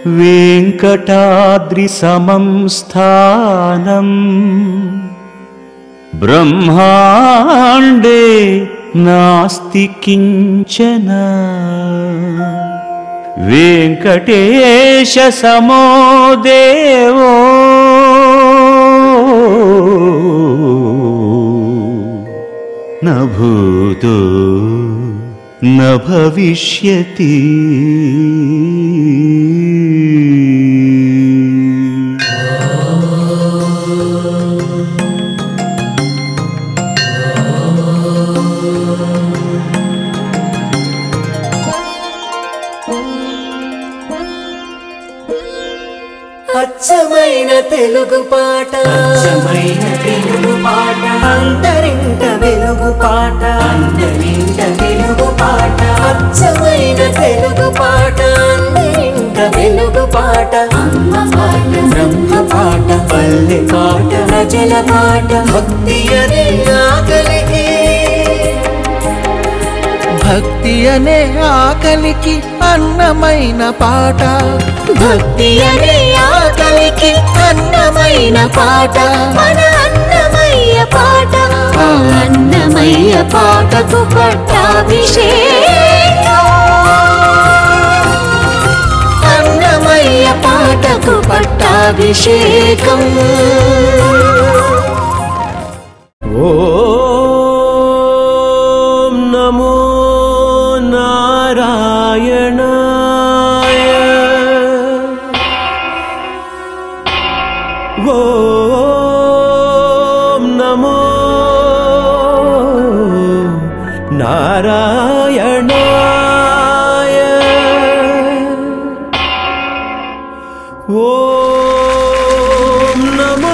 वेङ्कटाद्रिसमं स्थानम् ब्रह्माण्डे नास्ति किञ्चन वेङ्कटेशसमो देवो न भूतो न भविष्यति అచ్చమైన తెలుగు పాట అచ్చమైన తెలుగు పాట అంతరింట వెలుగు పాట అందరింట తెలుగు పాట అచ్చమైన తెలుగు పాట అందరింట వెలుగు పాట అమ్మ పాట బ్రహ్మ పాట పల్లె పాట ప్రజల పాట భక్తి అనే ఆకలికి భక్తి అనే ఆకలికి అన్నమైన పాట భక్తి అనే ఆకలికి అన్నమైన పాట మన అన్నమయ్య పాట ఆ అన్నమయ్య పాటకు పట్టాభిషేకం అన్నమయ్య పాటకు పట్టాభిషేకం ॐ नमो नारायणाय ॐ नमो नारायणाय ॐ नमो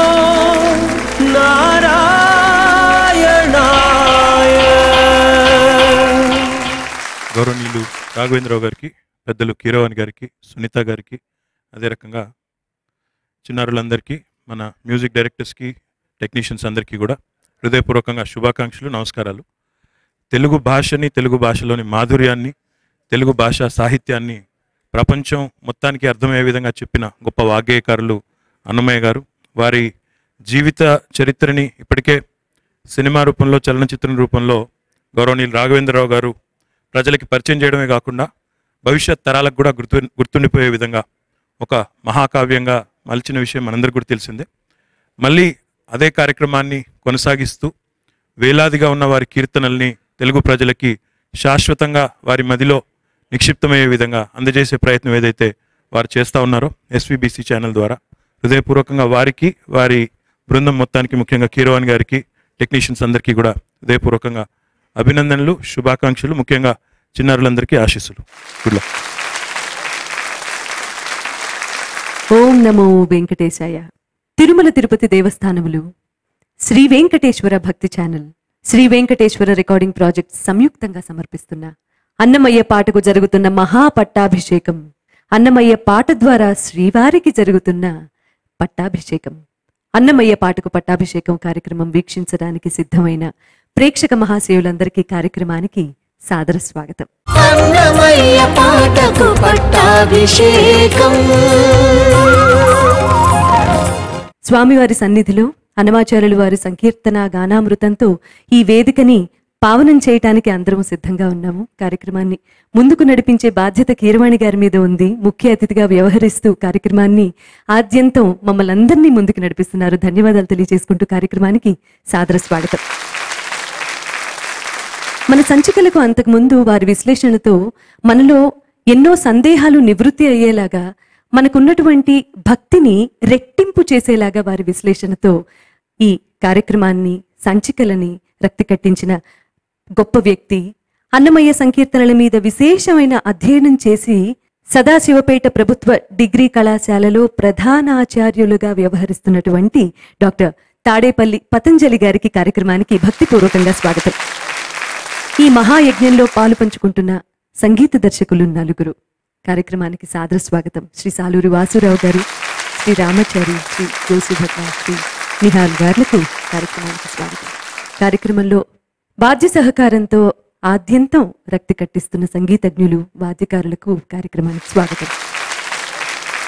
नारायणाय గౌరవనీయులు రాఘవేంద్రరావు గారికి పెద్దలు కీరవాణి గారికి సునీత గారికి అదే రకంగా చిన్నారులందరికీ మన మ్యూజిక్ డైరెక్టర్స్కి టెక్నీషియన్స్ అందరికీ కూడా హృదయపూర్వకంగా శుభాకాంక్షలు నమస్కారాలు తెలుగు భాషని తెలుగు భాషలోని మాధుర్యాన్ని తెలుగు భాష సాహిత్యాన్ని ప్రపంచం మొత్తానికి అర్థమయ్యే విధంగా చెప్పిన గొప్ప వాగ్గేయకారులు అన్నమయ్య గారు వారి జీవిత చరిత్రని ఇప్పటికే సినిమా రూపంలో చలనచిత్రం రూపంలో గౌరవనీయులు రాఘవేంద్రరావు గారు ప్రజలకి పరిచయం చేయడమే కాకుండా భవిష్యత్ తరాలకు కూడా గుర్తు గుర్తుండిపోయే విధంగా ఒక మహాకావ్యంగా మలిచిన విషయం మనందరికీ కూడా తెలిసిందే మళ్ళీ అదే కార్యక్రమాన్ని కొనసాగిస్తూ వేలాదిగా ఉన్న వారి కీర్తనల్ని తెలుగు ప్రజలకి శాశ్వతంగా వారి మదిలో నిక్షిప్తమయ్యే విధంగా అందజేసే ప్రయత్నం ఏదైతే వారు చేస్తూ ఉన్నారో ఎస్విబిసి ఛానల్ ద్వారా హృదయపూర్వకంగా వారికి వారి బృందం మొత్తానికి ముఖ్యంగా కీరవాణి గారికి టెక్నీషియన్స్ అందరికీ కూడా హృదయపూర్వకంగా అభినందనలు శుభాకాంక్షలు ముఖ్యంగా చిన్నారులందరికీ ఆశీస్సులు గుడ్ లక్ ఓం నమో వెంకటేశాయ తిరుమల తిరుపతి దేవస్థానములు శ్రీ వెంకటేశ్వర భక్తి channel Shri Venkateswara recording project సంయుక్తంగా సమర్పిస్తున్న అన్నమయ్య పాటకు జరుగుతున్న మహా పట్టాభిషేకం అన్నమయ్య పాట ద్వారా శ్రీవారికి జరుగుతున్న పట్టాభిషేకం అన్నమయ్య పాటకు పట్టాభిషేకం కార్యక్రమం వీక్షించడానికి సిద్ధమైన ప్రేక్షక మహాశయులందరికీ కార్యక్రమానికి సాదర స్వాగతం అన్నమయ్య పాటకు పట్టాభిషేకం స్వామివారి సన్నిధిలో అనమాచార్యులు వారి సంకీర్తన గానామృతంతో ఈ వేదికని పావనం చేయటానికి అందరం సిద్ధంగా ఉన్నాము కార్యక్రమాన్ని ముందుకు నడిపించే బాధ్యత కీరవాణి గారి మీద ఉంది ముఖ్య అతిథిగా వ్యవహరిస్తూ కార్యక్రమాన్ని ఆద్యంతం మమ్మల్ని అందరినీ ముందుకు నడిపిస్తున్నారు ధన్యవాదాలు తెలియజేసుకుంటూ కార్యక్రమానికి సాదర స్వాగతం మన సంచికలకు అంతకుముందు వారి విశ్లేషణతో మనలో ఎన్నో సందేహాలు నివృత్తి అయ్యేలాగా మనకున్నటువంటి భక్తిని రెట్టింపు చేసేలాగా వారి విశ్లేషణతో ఈ కార్యక్రమాన్ని సంచికలని రక్తి కట్టించిన గొప్ప వ్యక్తి అన్నమయ్య సంకీర్తనల మీద విశేషమైన అధ్యయనం చేసి సదాశివపేట ప్రభుత్వ డిగ్రీ కళాశాలలో ప్రధానాచార్యులుగా వ్యవహరిస్తున్నటువంటి డాక్టర్ తాడేపల్లి పతంజలి గారికి కార్యక్రమానికి భక్తిపూర్వకంగా స్వాగతం ఈ మహాయజ్ఞంలో పాలు పంచుకుంటున్న సంగీత దర్శకులు నలుగురు కార్యక్రమానికి సాదర స్వాగతం శ్రీ సాలూరి వాసురావు గారు శ్రీ రామాచారి శ్రీ జోసి భట్ల శ్రీ నిహాల్ గారులకు కార్యక్రమానికి స్వాగతం కార్యక్రమంలో వాద్య సహకారంతో ఆద్యంతం రక్తి కట్టిస్తున్న సంగీతజ్ఞులు వాద్యకారులకు కార్యక్రమానికి స్వాగతం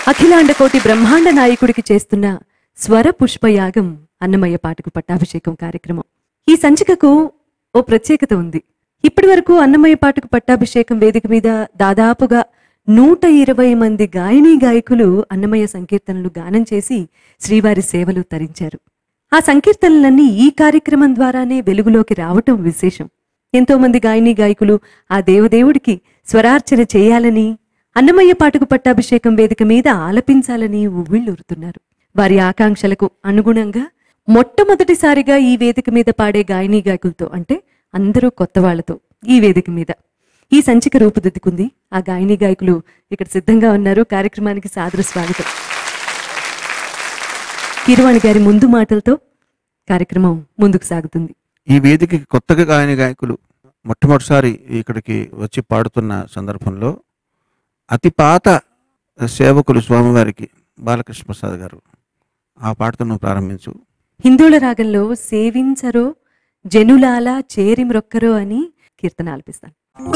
అఖిలాండ కోటి బ్రహ్మాండ నాయకుడికి చేస్తున్న స్వర పుష్పయాగం అన్నమయ్య పాటకు పట్టాభిషేకం కార్యక్రమం ఈ సంచికకు ఓ ప్రత్యేకత ఉంది ఇప్పటి వరకు అన్నమయ్య పాటకు పట్టాభిషేకం వేదిక మీద దాదాపుగా నూట ఇరవై మంది గాయనీ గాయకులు అన్నమయ్య సంకీర్తనలు గానం చేసి శ్రీవారి సేవలు తరించారు ఆ సంకీర్తనలన్నీ ఈ కార్యక్రమం ద్వారానే వెలుగులోకి రావటం విశేషం ఎంతో మంది గాయనీ గాయకులు ఆ దేవదేవుడికి స్వరార్చన చేయాలని అన్నమయ్య పాటకు పట్టాభిషేకం వేదిక మీద ఆలపించాలని ఉవ్విళ్ళూరుతున్నారు వారి ఆకాంక్షలకు అనుగుణంగా మొట్టమొదటిసారిగా ఈ వేదిక మీద పాడే గాయనీ గాయకులతో అంటే అందరూ కొత్త వాళ్ళతో ఈ వేదిక మీద ఈ సంచిక రూపుదిద్దుకుంది ఆ గాయనీ గాయకులు ఇక్కడ సిద్ధంగా ఉన్నారు కార్యక్రమానికి సాదర స్వాగతం కిరవాణి గారి ముందు మాటలతో కార్యక్రమం ముందుకు సాగుతుంది ఈ వేదికకి కొత్తగా గాయని గాయకులు మొట్టమొదటిసారి ఇక్కడికి వచ్చి పాడుతున్న సందర్భంలో అతి పాత సేవకులు స్వామివారికి బాలకృష్ణ ప్రసాద్ గారు ఆ పాటను ప్రారంభించు హిందువుల రాగంలో సేవించరో జనులాల చేరి మ్రొక్కరో అని కీర్తన ఆలపిస్తాను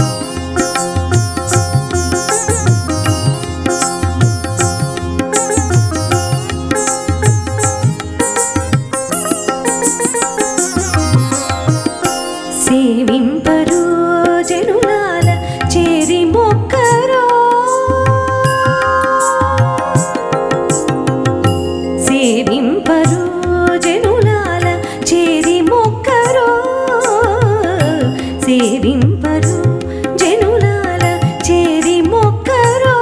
సేవింపరో జనులాల చేరి మొక్కరో సేవింపరు జనులాల చేరి మొక్కరో సేవింపరు జనులాల చేరి మొక్కరో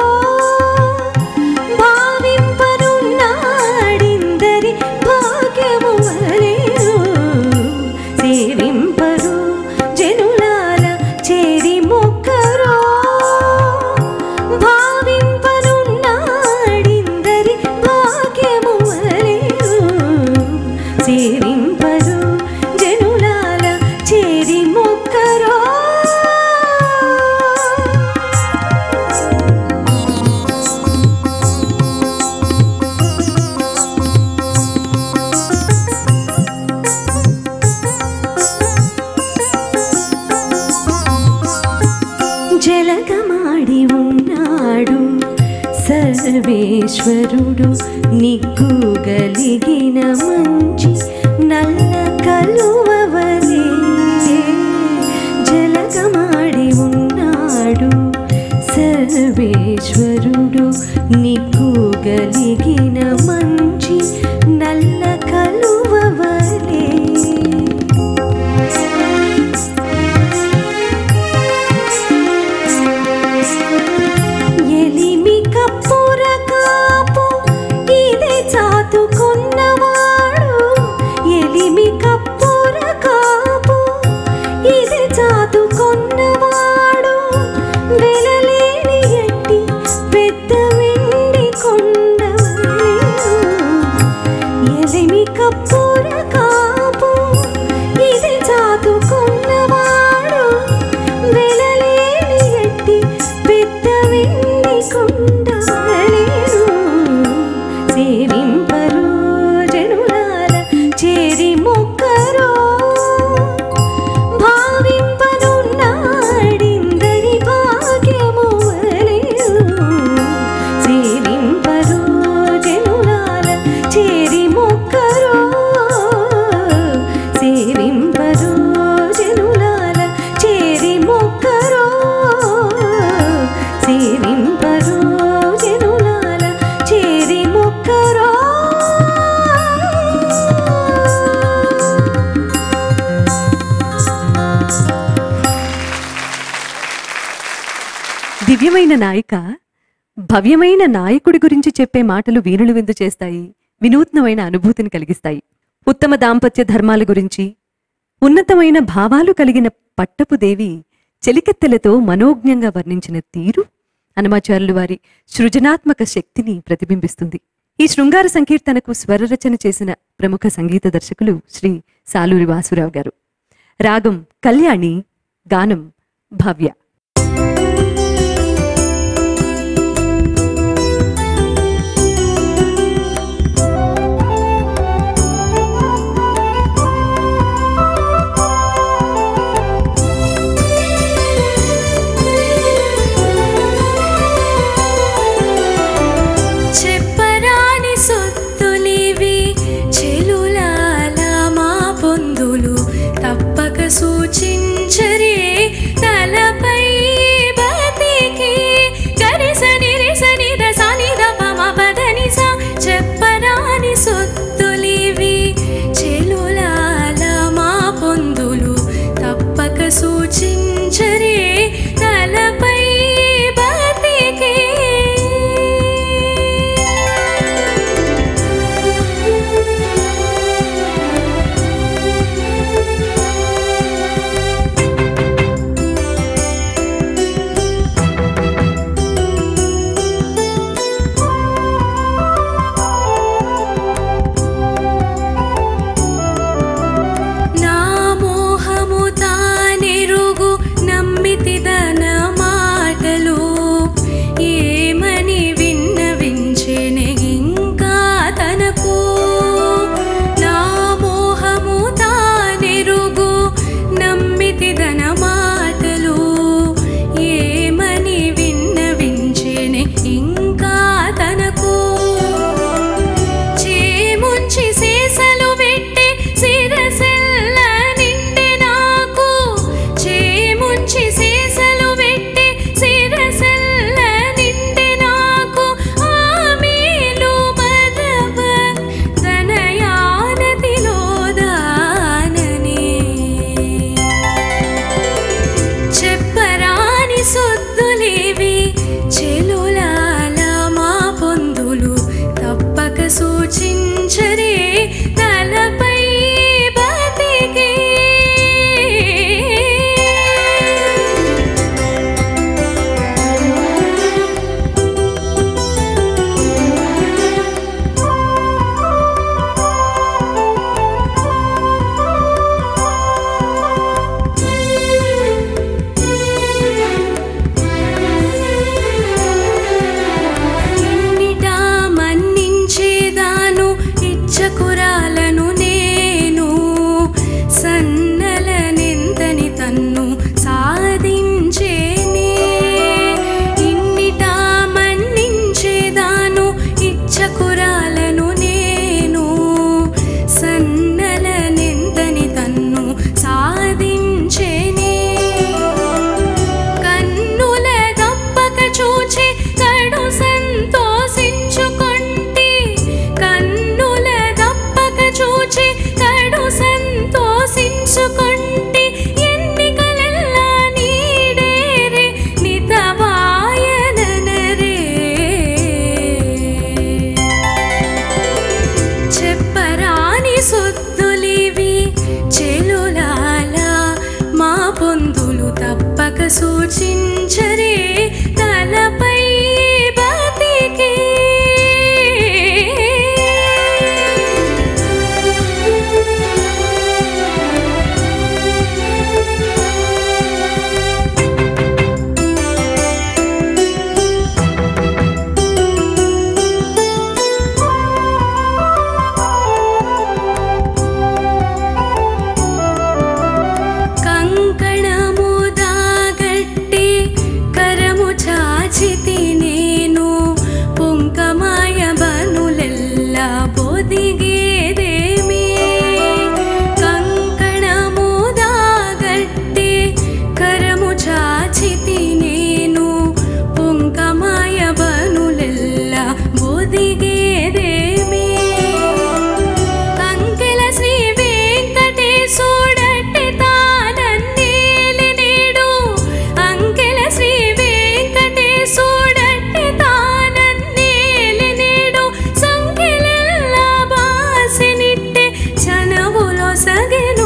భావింపరు నాడిందరి భాగ్యము వలెను సేవింపరు జనులాల చేరి మొక్కరో భావింపను నాడిందరి భాగ్యము వలెను సేవింపరు జనులాల చేరి మొక్కరో జలకమాడి ఉన్నాడు సర్వేశ్వరుడు నిగ్గుగలిగిన మంచి నల్ల కలువవలే జలకమాడి ఉన్నాడు సర్వేశ్వరుడు నిగ్గుగలిగిన మంచి నల్ల కలువవలే ఎలిమి కప్పుర కాపు ఇదే చాతుకున్నవాడు ఎలిమి కప్పుర కాపు ఇదే చాతుకున్నవాడు వెలలేని ఎట్టి పెద్ద వెండి కొండవలేను ఎలిమి కప్పుర కాపు ఇది చాతుకున్నవాడు వెలలేని ఎట్టి పెద్ద వెండి కొండవలేను సేవింపరు జనులాల చేరి మొక్కరో భావింపను నాడిందరి భాగ్యము వలెను సేవింపరు జనులాల చేరి మొక్కరో సేవింపరు జనులాల చేరి మొక్కరో సేవింపరు జనులాల చేరి మొక్కరో దివ్యమైన నాయిక భవ్యమైన నాయకుడి గురించి చెప్పే మాటలు వీణులు విందు చేస్తాయి వినూత్నమైన అనుభూతిని కలిగిస్తాయి ఉత్తమ దాంపత్య ధర్మాల గురించి ఉన్నతమైన భావాలు కలిగిన పట్టపు దేవి చెలికెత్తెలతో మనోజ్ఞంగా వర్ణించిన తీరు హనుమాచార్యులు వారి సృజనాత్మక శక్తిని ప్రతిబింబిస్తుంది ఈ శృంగార సంకీర్తనకు స్వరరచన చేసిన ప్రముఖ సంగీత దర్శకులు శ్రీ సాలూరి వాసురావు గారు రాగం కళ్యాణి గానం భవ్య చే ఇచ్చకురాలను నేను సన్నలనెంతని తన్ను సాధించేనే ఇన్నిటా మన్నించేదాను ఇచ్చకురాలను నేను సన్నలనెంతని తన్ను సాధించేనే కన్నుల దప్పక చూచి కడు సంతోషించుకొంటి కన్నుల దప్పక చూచి కడు సంతోషించుకొంటి ఎన్నికలెల్లా నీడేరే నితవాయననరే చెప్పరాని సొద్దులివి చెలులాల మా పొందులు తప్పక సూచించరే తలపై బతికే కంకణము దాగట్టి కరము చాచితి నేను పుంకమాయ బనులెల్ల పొదిగేదేమి కంకణము దాగట్టి కరము చాచితి నేను పుంకమాయ బనులెల్ల పొదిగేదేమి అంకెల శ్రీ వెంకటేశుడట్టి తానన్నేలి నేడు అంకెల శ్రీ వెంకటేశుడట్టి తానన్నేలి నేడు సంఖ్యలెల్ల బాసినిట్టే చనవులో సగెను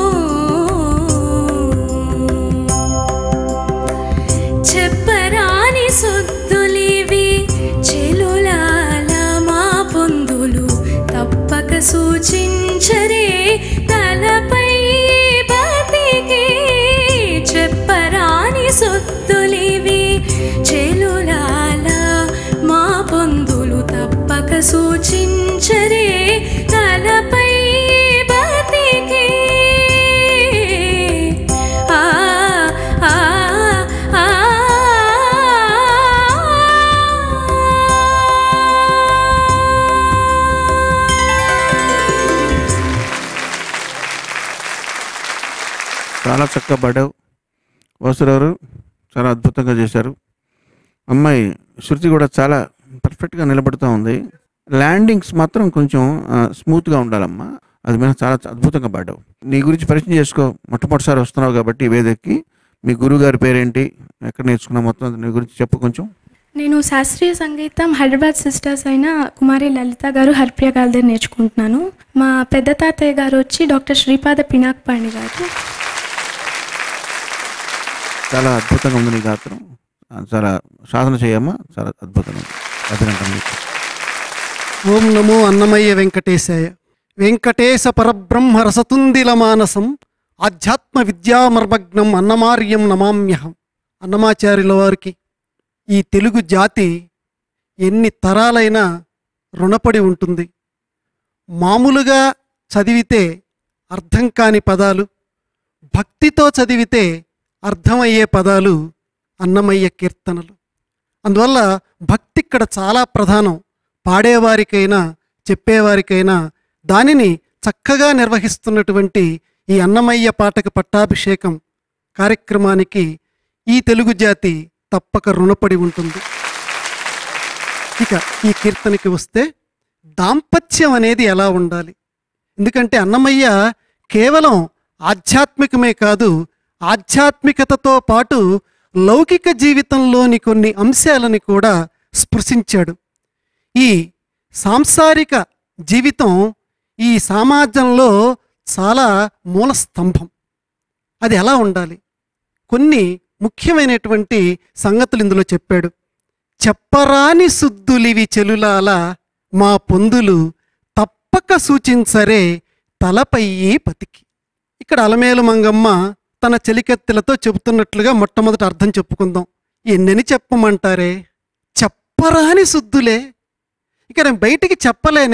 చెప్పరాని సొద్దులివి చెలులాల మా పొందులు తప్పక సూచించరే తలపై బతికే చెప్పరాని సొద్దులివి చెలులాల మా పొందులు తప్పక సూచించరే తలపై బతికే ఆ ఆ ఆ చాలా చక్కగా పాడావు వాసురావు చాలా అద్భుతంగా చేశారు అమ్మాయి శృతి కూడా చాలా పర్ఫెక్ట్గా నిలబడుతూ ఉంది ల్యాండింగ్స్ మాత్రం కొంచెం ఆ, స్మూత్గా ఉండాలమ్మా అది మీద చాలా అద్భుతంగా పాడావు నీ గురించి పరిచయం చేసుకో మొట్టమొదటిసారి వస్తున్నావు కాబట్టి ఈ వేదికకి మీ గురుగారి పేరేంటి ఎక్కడ నేర్చుకున్నావు మొత్తం నీ గురించి చెప్పు కొంచెం నేను శాస్త్రీయ సంగీతం హైదరాబాద్ సిస్టర్స్ అయిన కుమారి లలిత గారు హరిప్రియ గారి దగ్గర నేర్చుకుంటున్నాను మా పెద్ద తాతయ్య గారు వచ్చి డాక్టర్ శ్రీపాద పినాక్ పాణి గారు చాలా అద్భుతంగా ఉంది నీ గాత్రం ఆ, చాలా సాధన చేయమ్మా చాలా అద్భుతంగా ఉంది అభినందనలు నీకు. ఓం నమో అన్నమయ్య వెంకటేశాయ వెంకటేశ పరబ్రహ్మ రసతుందిల మానసం ఆధ్యాత్మ విద్యామర్మగ్నం అన్నమార్యం నమామ్యహం అన్నమాచార్యుల వారికి ఈ తెలుగు జాతి ఎన్ని తరాలైనా రుణపడి ఉంటుంది మామూలుగా చదివితే అర్థం కాని పదాలు భక్తితో చదివితే అర్థమయ్యే పదాలు అన్నమయ్య కీర్తనలు అందువల్ల భక్తి ఇక్కడ చాలా ప్రధానం పాడేవారికైనా చెప్పేవారికైనా దానిని చక్కగా నిర్వహిస్తున్నటువంటి ఈ అన్నమయ్య పాటకు పట్టాభిషేకం కార్యక్రమానికి ఈ తెలుగు జాతి తప్పక రుణపడి ఉంటుంది ఇక ఈ కీర్తనకి వస్తే దాంపత్యం అనేది ఎలా ఉండాలి ఎందుకంటే అన్నమయ్య కేవలం ఆధ్యాత్మికమే కాదు ఆధ్యాత్మికతతో పాటు లౌకిక జీవితంలోని కొన్ని అంశాలని కూడా స్పృశించాడు ఈ సాంసారిక జీవితం ఈ సమాజంలో చాలా మూల స్తంభం అది ఎలా ఉండాలి కొన్ని ముఖ్యమైనటువంటి సంగతులు ఇందులో చెప్పాడు చెప్పరాని సుద్దులివి చెలులాల మా పొందులు తప్పక సూచించరే తలపై పతికి ఇక్కడ అలమేలు మంగమ్మ తన చెలికత్తెలతో చెబుతున్నట్లుగా మొట్టమొదట అర్థం చెప్పుకుందాం ఎన్నని చెప్పమంటారే చెప్పరాని సుద్దులే ఇక నేను బయటికి చెప్పలేనే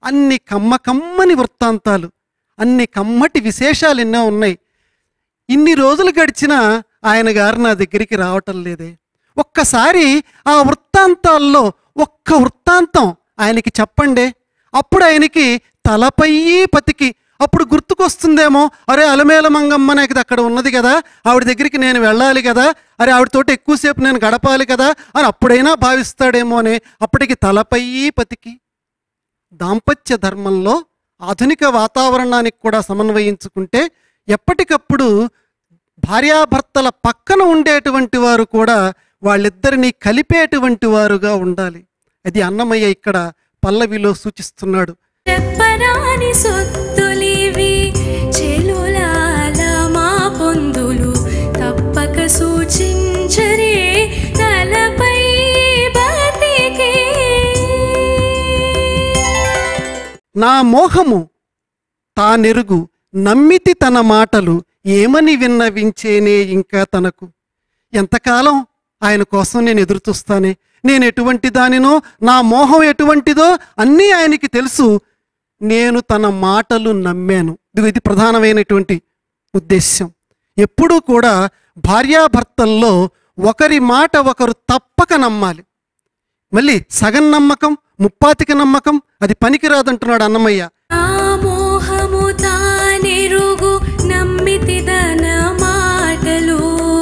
అన్ని కమ్మ కమ్మని వృత్తాంతాలు అన్ని కమ్మటి విశేషాలు ఎన్నో ఉన్నాయి ఇన్ని రోజులు గడిచినా ఆయన గారు నా దగ్గరికి రావటం లేదే ఒక్కసారి ఆ వృత్తాంతాల్లో ఒక్క వృత్తాంతం ఆయనకి చెప్పండి అప్పుడు ఆయనకి తలపై పతికి అప్పుడు గుర్తుకొస్తుందేమో అరే అలమేల మంగమ్మ నాకు అక్కడ ఉన్నది కదా ఆవిడ దగ్గరికి నేను వెళ్ళాలి కదా అరే ఆవిడతోటి ఎక్కువసేపు నేను గడపాలి కదా అని అప్పుడైనా భావిస్తాడేమో అని అప్పటికి తలపై పతికి దాంపత్య ధర్మంలో ఆధునిక వాతావరణానికి కూడా సమన్వయించుకుంటే ఎప్పటికప్పుడు భార్యాభర్తల పక్కన ఉండేటువంటి వారు కూడా వాళ్ళిద్దరినీ కలిపేటువంటి వారుగా ఉండాలి అది అన్నమయ్య ఇక్కడ పల్లవిలో సూచిస్తున్నాడు చెప్పరాని సొత్తులివి చెలులాల మా పొందులు తప్పక సూచించరే తలపై బతికే నా మోహము తానెరుగు నమ్మితి తన మాటలు ఏమని విన్నవించేనే ఇంకా తనకు ఎంతకాలం ఆయన కోసం నేను ఎదురు చూస్తానే నేను ఎటువంటి దానినో నా మోహం ఎటువంటిదో అన్నీ ఆయనకి తెలుసు నేను తన మాటలు నమ్మాను ఇదిగో ఇది ప్రధానమైనటువంటి ఉద్దేశ్యం ఎప్పుడూ కూడా భార్యాభర్తల్లో ఒకరి మాట ఒకరు తప్పక నమ్మాలి మళ్ళీ సగం నమ్మకం ముప్పాతిక నమ్మకం అది పనికిరాదంటున్నాడు అన్నమయ్య ఆ మోహము తానెరుగు నమ్మితిదన మాటలు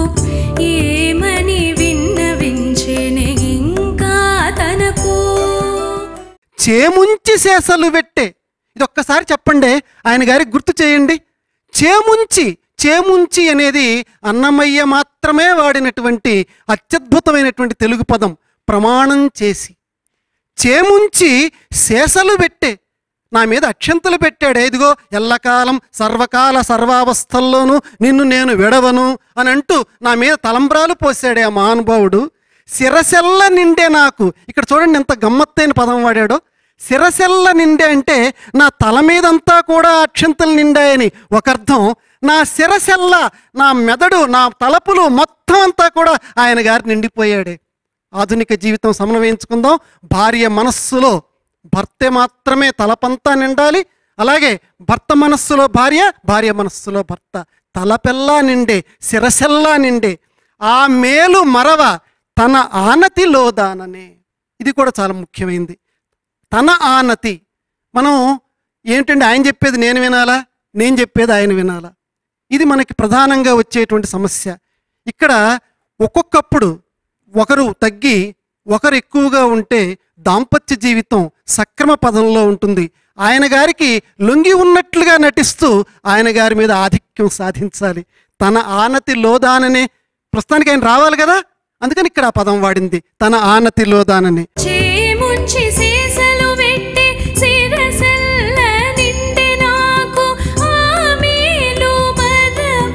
ఏమని విన్నవించెనే ఇంకా తనకు చేముంచి శేషలు పెట్టే ఇది ఒక్కసారి చెప్పండి ఆయన గారికి గుర్తు చేయండి చేముంచి చేముంచి అనేది అన్నమయ్య మాత్రమే వాడినటువంటి అత్యద్భుతమైనటువంటి తెలుగు పదం ప్రమాణం చేసి చేముంచి శేషలు పెట్టే నా మీద అక్షంతలు పెట్టాడే ఇదిగో ఎల్లకాలం సర్వకాల సర్వావస్థల్లోనూ నిన్ను నేను విడవను అని అంటూ నా మీద తలంబ్రాలు పోసాడే ఆ మహానుభావుడు శిరసెల్ల నిండే నాకు ఇక్కడ చూడండి ఎంత గమ్మత్తైన పదం వాడాడో శిరసెల్ల నిండే అంటే నా తల మీదంతా కూడా అక్షంతలు నిండాయని ఒక అర్థం నా శిరసెల్ల నా మెదడు నా తలపులు మొత్తం అంతా కూడా ఆయన గారు నిండిపోయాడే ఆధునిక జీవితం సమన్వయించుకుందాం భార్య మనస్సులో భర్త మాత్రమే తలపంతా నిండాలి అలాగే భర్త మనస్సులో భార్య భార్య మనస్సులో భర్త తలపెల్లా నిండే శిరసెల్లా నిండే ఆ మేలు మరవ తన ఆనతిలో దాననే ఇది కూడా చాలా ముఖ్యమైనది తన ఆనతి మనం ఏంటంటే ఆయన చెప్పేది నేను వినాలా నేను చెప్పేది ఆయన వినాలా ఇది మనకి ప్రధానంగా వచ్చేటువంటి సమస్య ఇక్కడ ఒక్కొక్కప్పుడు ఒకరు తగ్గి ఒకరు ఎక్కువగా ఉంటే దాంపత్య జీవితం సక్రమ పదంలో ఉంటుంది ఆయన గారికి లొంగి ఉన్నట్లుగా నటిస్తూ ఆయన గారి మీద ఆధిక్యం సాధించాలి తన ఆనతి లోదాననే ప్రస్తుతానికి ఆయన రావాలి కదా అందుకని ఇక్కడ ఆ పదం వాడింది తన ఆనతి లోదాననే చేముంచి సీసలు పెట్టి శిరసెల్ల నిండె నాకు ఆమెలు మరవ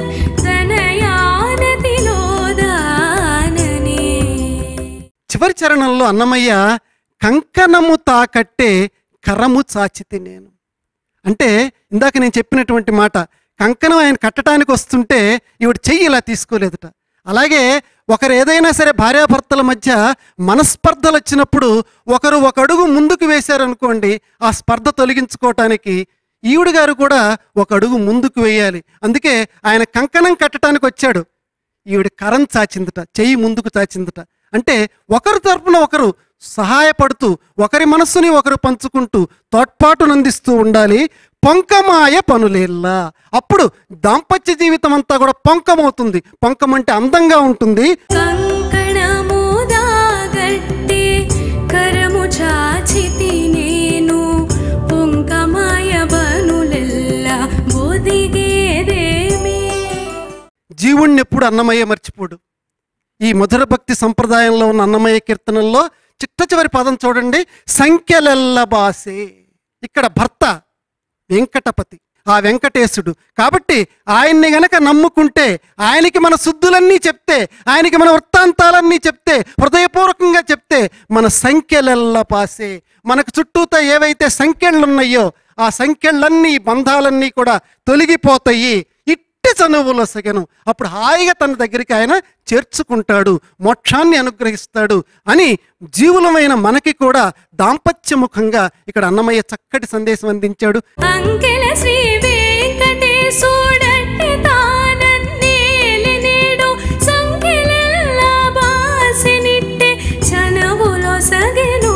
తనయానతిలో దాననే చివరి చరణంలో అన్నమయ్య కంకణము తాకట్టే కరము చాచితి నేను అంటే ఇందాక నేను చెప్పినటువంటి మాట కంకణం ఆయన కట్టడానికి వస్తుంటే ఈవిడ చెయ్యి ఇలా తీసుకోలేదట అలాగే ఒకరు ఏదైనా సరే భార్యాభర్తల మధ్య మనస్పర్ధలు వచ్చినప్పుడు ఒకరు ఒక అడుగు ముందుకు వేశారనుకోండి ఆ స్పర్ధ తొలగించుకోవటానికి ఈవిడ గారు కూడా ఒక అడుగు ముందుకు వేయాలి అందుకే ఆయన కంకణం కట్టడానికి వచ్చాడు ఈవిడ కరం చాచిందట చెయ్యి ముందుకు చాచిందట అంటే ఒకరి తరపున ఒకరు సహాయపడుతూ ఒకరి మనస్సుని ఒకరు పంచుకుంటూ తోడ్పాటునందిస్తూ ఉండాలి పొంకమాయ పనులేల్లా అప్పుడు దాంపత్య జీవితం అంతా కూడా పొంకమవుతుంది పొంకం అంటే అందంగా ఉంటుంది కంకణము దాగట్టి కరము చాచితి నేను పొంకమాయ బనులెల్ల బొదిగేదేమి జీవుణ్ణి ఎప్పుడు అన్నమయ్య మర్చిపోడు ఈ మధుర భక్తి సంప్రదాయంలో ఉన్న అన్నమయ్య కీర్తనల్లో చిట్ట చివరి పదం చూడండి సంఖ్యలెల్ల బాసే ఇక్కడ భర్త వెంకటపతి ఆ వెంకటేశుడు కాబట్టి ఆయన్ని గనక నమ్ముకుంటే ఆయనకి మన శుద్ధులన్నీ చెప్తే ఆయనకి మన వృత్తాంతాలన్నీ చెప్తే హృదయపూర్వకంగా చెప్తే మన సంఖ్యలెల్ల పాసే మనకు చుట్టూతో ఏవైతే సంఖ్యలు ఉన్నాయో ఆ సంఖ్యలన్నీ బంధాలన్నీ కూడా తొలగిపోతాయి ఇట్టి చక్కటి చనువులో సగను అప్పుడు హాయిగా తన దగ్గరికి ఆయన చేర్చుకుంటాడు మోక్షాన్ని అనుగ్రహిస్తాడు అని జీవులమైన మనకి కూడా దాంపత్యముఖంగా ఇక్కడ అన్నమయ్య చక్కటి సందేశం అందించాడు అంకెల శ్రీ వెంకటేశుడట్టి తానన్నేలి నేడు సంఖ్యలెల్ల బాసినిట్టే చనువులో సగెను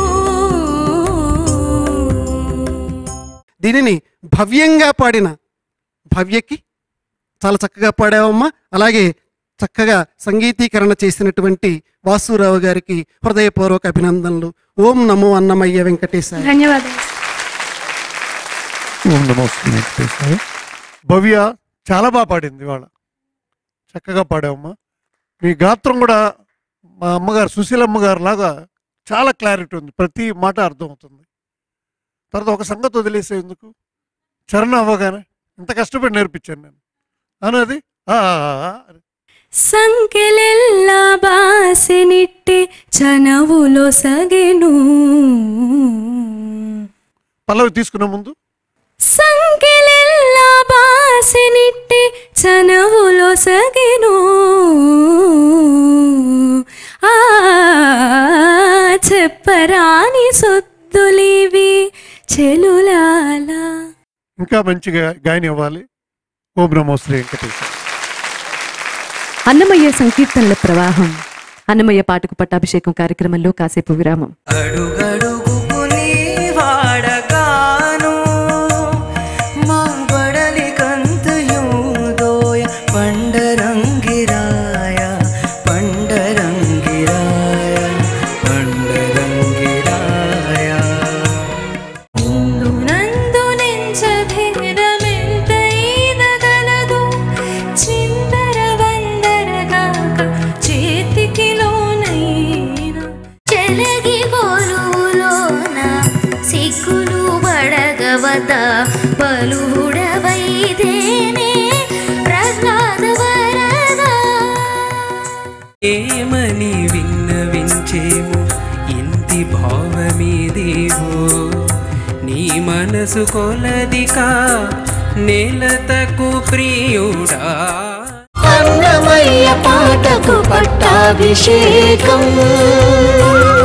దీనిని భవ్యంగా పాడిన భవ్యకి చాలా చక్కగా పాడావమ్మా అలాగే చక్కగా సంగీతీకరణ చేసినటువంటి వాసురావు గారికి హృదయపూర్వక అభినందనలు ఓం నమో అన్నమయ్య వెంకటేశాయ ధన్యవాదాలు ఓం నమో శ్రీ వెంకటేశాయ భవ్య చాలా బాగా పాడింది ఇవాళ చక్కగా పాడావమ్మా మీ గాత్రం కూడా మా అమ్మగారు సుశీలమ్మ గారు లాగా చాలా క్లారిటీ ఉంది ప్రతి మాట అర్థమవుతుంది తర్వాత ఒక సంగతి వదిలేసే ఎందుకు చరణం అవ్వగానే ఇంత కష్టపడి నేర్పించాను నేను అనేది ఆ, ఆ, ఆ, అని. సంఖ్యలెల్ల బాసినిట్టే చనువులో సగెను పల్లవి తీసుకునే ముందు సంఖ్యలెల్ల బాసినిట్టే చనువులో సగెను ఆ చెప్పరాని సొత్తులివి చెలులాలా ఇంకా మంచిగా గాయని అవ్వాలి ఓం నమో శ్రీ వెంకటేశ్వర అన్నమయ్య సంకీర్తనల ప్రవాహం అన్నమయ్య పాటకు పట్టాభిషేకం కార్యక్రమంలో కాసేపు విరామం అడుగడుగుకు నీ వాడగాను మా బడలి కంతయూదోయ పండరంగిరాయ పండరంగిరాయ పండరంగిరాయ ఇందు నందు నెంచ భేదమెంత ఈదగలదు చిందర వందరగాక చేతికి లోనైన చెలగి గోలులోన సిగ్గులు బడగవత పలువుడవైదేనే ప్రహ్లాద వరదా ఏమని విన్నవించేము ఇంటి భావమీదేవో నీ మనసు కొలదికా నేలతకు ప్రియుడా అన్నమయ్య పాటకు పట్టాభిషేకం